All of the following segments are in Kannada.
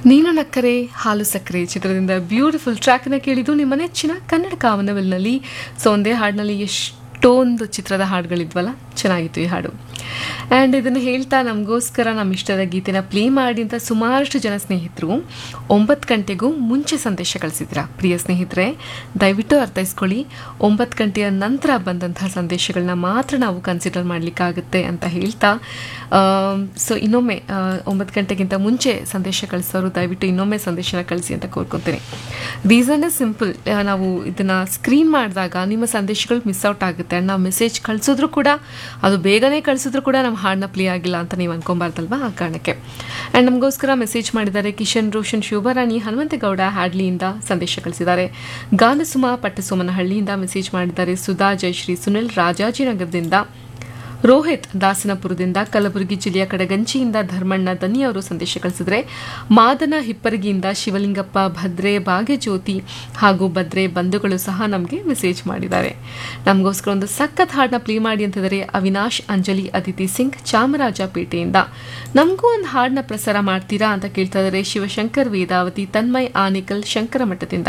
ನೀನು ನಕ್ಕರೆ ಹಾಲು ಸಕ್ಕರೆ ಚಿತ್ರದಿಂದ ಬ್ಯೂಟಿಫುಲ್ ಟ್ರ್ಯಾಕ್ನ ಕೇಳಿದ್ದು ನಿಮ್ಮ ನೆಚ್ಚಿನ ಕನ್ನಡ ಕಾಮನವೆಲ್ನಲ್ಲಿ ಸೊ ಒಂದೇ ಹಾಡಿನಲ್ಲಿ ಎಷ್ಟೊಂದು ಚಿತ್ರದ ಹಾಡುಗಳಿದ್ವಲ್ಲ ಚೆನ್ನಾಗಿತ್ತು ಈ ಹಾಡು ಆ್ಯಂಡ್ ಇದನ್ನು ಹೇಳ್ತಾ ನಮಗೋಸ್ಕರ ನಮ್ಮ ಇಷ್ಟದ ಗೀತೆನ ಪ್ಲೇ ಮಾಡಿ ಅಂತ ಸುಮಾರಷ್ಟು ಜನ ಸ್ನೇಹಿತರು ಒಂಬತ್ತು ಗಂಟೆಗೂ ಮುಂಚೆ ಸಂದೇಶ ಕಳಿಸಿದ್ರ ಪ್ರಿಯ ಸ್ನೇಹಿತರೆ ದಯವಿಟ್ಟು ಅರ್ಥೈಸ್ಕೊಳ್ಳಿ ಒಂಬತ್ತು ಗಂಟೆಯ ನಂತರ ಬಂದಂತಹ ಸಂದೇಶಗಳನ್ನ ಮಾತ್ರ ನಾವು ಕನ್ಸಿಡರ್ ಮಾಡಲಿಕ್ಕಾಗುತ್ತೆ ಅಂತ ಹೇಳ್ತಾ ಸೊ ಇನ್ನೊಮ್ಮೆ ಆ, ಒಂಬತ್ತು ಗಂಟೆಗಿಂತ ಮುಂಚೆ ಸಂದೇಶ ಕಳಿಸೋರು ದಯವಿಟ್ಟು ಇನ್ನೊಮ್ಮೆ ಸಂದೇಶನ ಕಳಿಸಿ ಅಂತ ಕೋರ್ಕೊತೀನಿ ರೀಸನ್ ಇಸ್ ಸಿಂಪಲ್ ನಾವು ಇದನ್ನು ಸ್ಕ್ರೀನ್ ಮಾಡಿದಾಗ ನಿಮ್ಮ ಸಂದೇಶಗಳು ಮಿಸ್ ಔಟ್ ಆಗುತ್ತೆ ಆ್ಯಂಡ್ ನಾವು ಮೆಸೇಜ್ ಕಳಿಸಿದ್ರು ಕೂಡ ಅದು ಬೇಗನೆ ಕಳಿಸಿದ್ರು ಕೂಡ ನಮ್ಮ ಹಾಡನ್ನ ಪ್ಲೇ ಆಗಿಲ್ಲ ಅಂತ ನೀವು ಅನ್ಕೊಬಾರ್ದಲ್ವಾ ಆ ಕಾರಣಕ್ಕೆ ಆ್ಯಂಡ್ ನಮಗೋಸ್ಕರ ಮೆಸೇಜ್ ಮಾಡಿದ್ದಾರೆ ಕಿಶನ್ ರೋಷನ್ ಶಿವರಾಣಿ ಹನುಮಂತೇಗೌಡ ಹ್ಯಾಡ್ಲಿಯಿಂದ ಸಂದೇಶ ಕಳಿಸಿದ್ದಾರೆ ಗಾನಸುಮ ಪಟ್ಟಸೋಮನಹಳ್ಳಿಯಿಂದ ಮೆಸೇಜ್ ಮಾಡಿದ್ದಾರೆ ಸುಧಾ ಜಯಶ್ರೀ ಸುನಿಲ್ ರಾಜಾಜಿನಗರದಿಂದ ರೋಹಿತ್ ದಾಸನಪುರದಿಂದ ಕಲಬುರಗಿ ಜಿಲ್ಲೆಯ ಕಡಗಂಚಿಯಿಂದ ಧರ್ಮಣ್ಣ ದನಿ ಅವರು ಸಂದೇಶ ಕಳಿಸಿದರೆ ಮಾದನ ಹಿಪ್ಪರಗಿಯಿಂದ ಶಿವಲಿಂಗಪ್ಪ ಭದ್ರೆ ಭಾಗ್ಯಜ್ಯೋತಿ ಹಾಗೂ ಭದ್ರೆ ಬಂಧುಗಳು ಸಹ ನಮಗೆ ಮೆಸೇಜ್ ಮಾಡಿದ್ದಾರೆ ನಮಗೋಸ್ಕರ ಒಂದು ಸಖತ್ ಹಾಡನ್ನ ಪ್ಲೇ ಮಾಡಿ ಅಂತಿದ್ದಾರೆ ಅವಿನಾಶ್ ಅಂಜಲಿ ಅದಿತಿ ಸಿಂಗ್ ಚಾಮರಾಜಪೇಟೆಯಿಂದ ನಮಗೂ ಒಂದು ಹಾಡನ್ನ ಪ್ರಸಾರ ಮಾಡ್ತೀರಾ ಅಂತ ಕೇಳ್ತಾ ಇದ್ದಾರೆ ಶಿವಶಂಕರ್ ವೇದಾವತಿ ತನ್ಮಯ್ ಆನಿಕಲ್ ಶಂಕರ ಮಠದಿಂದ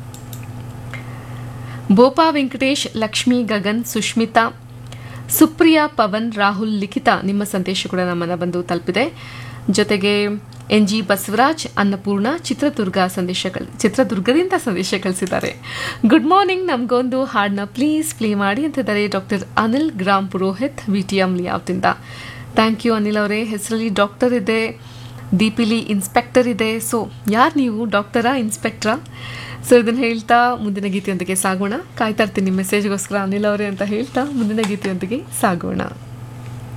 ಬೋಪಾ ವೆಂಕಟೇಶ್ ಲಕ್ಷ್ಮಿ ಗಗನ್ ಸುಷ್ಮಿತಾ ಸುಪ್ರಿಯಾ ಪವನ್ ರಾಹುಲ್ ಲಿಖಿತ ನಿಮ್ಮ ಸಂದೇಶ ಕೂಡ ನಮ್ಮನ್ನ ಬಂದು ತಲುಪಿದೆ ಜೊತೆಗೆ ಎನ್ ಜಿ ಬಸವರಾಜ್ ಅನ್ನಪೂರ್ಣ ಚಿತ್ರದುರ್ಗ ಸಂದೇಶ ಕಳ್ ಚಿತ್ರದುರ್ಗದಿಂದ ಸಂದೇಶ ಕಳಿಸಿದ್ದಾರೆ ಗುಡ್ ಮಾರ್ನಿಂಗ್ ನಮಗೊಂದು ಹಾಡನ್ನ ಪ್ಲೀಸ್ ಪ್ಲೇ ಮಾಡಿ ಅಂತಿದ್ದಾರೆ ಡಾಕ್ಟರ್ ಅನಿಲ್ ಗ್ರಾಮ್ ಪುರೋಹಿತ್ ವಿ ಟಿ ಎಂ ಲಿಯಾವ್ತಿಂದ ಥ್ಯಾಂಕ್ ಯು ಅನಿಲ್ ಅವರೇ ಹೆಸರಲ್ಲಿ ಡಾಕ್ಟರ್ ಇದೆ ಡಿಪಿಲಿ ಇನ್ಸ್ಪೆಕ್ಟರ್ ಇದೆ ಸೊ ಯಾರು ನೀವು ಡಾಕ್ಟರಾ ಇನ್ಸ್ಪೆಕ್ಟ್ರಾ ಸೊ ಇದನ್ನು ಹೇಳ್ತಾ ಮುಂದಿನ ಗೀತೆಯೊಂದಿಗೆ ಸಾಗೋಣ ಕಾಯ್ತಾ ಇರ್ತೀನಿ ಮೆಸೇಜ್ಗೋಸ್ಕರ ಅನಿಲ್ ಅವರೇ ಅಂತ ಹೇಳ್ತಾ ಮುಂದಿನ ಗೀತೆಯೊಂದಿಗೆ ಸಾಗೋಣ